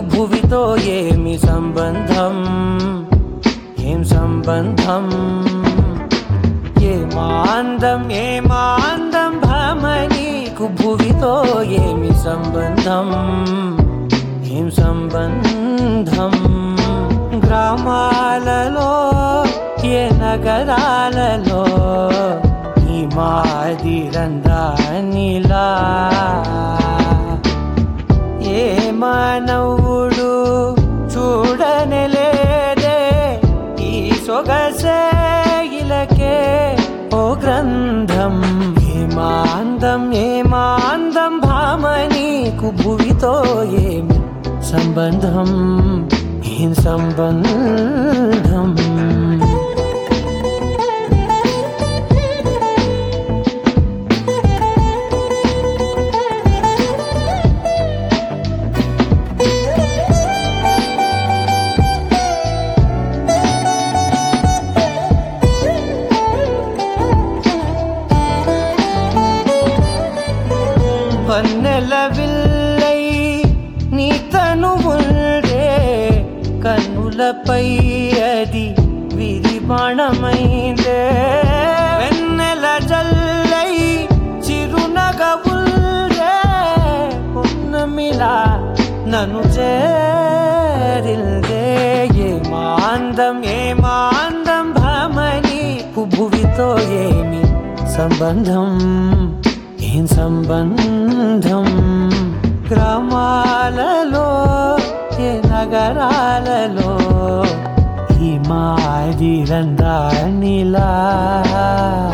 భువితో ఏమి సంబంధం ఏం సంబంధం ఏమాందం ఏమాందం భమనీకు భువితో ఏమి సంబంధం ఏం సంబంధం గ్రామాలలో ఏ నగరాలలో ఈ మాదిరందానిలా ఏ మానవుడు చూడనలేదే ఈ సొగసే ఇలకే ఓ గ్రంథం ఏమాందం ఏమాందం భామనీకు భువితో ఏమి సంబంధం ఏం సంబంధం పన్నెల విల్లై నీ తను ఉండే కన్నులపై అది విరిబాణమైందే వెన్నెల జల్లై చిరునగవుల్డే పొన్నమిలా నన్ను చేరిల్దే ఏ మాందం ఏ మాందం భమని భువితో ఏమి సంబంధం ఏం సంబంధం గ్రామాలలో ఏ నగరాలలో ఈ మాదిరందానిలా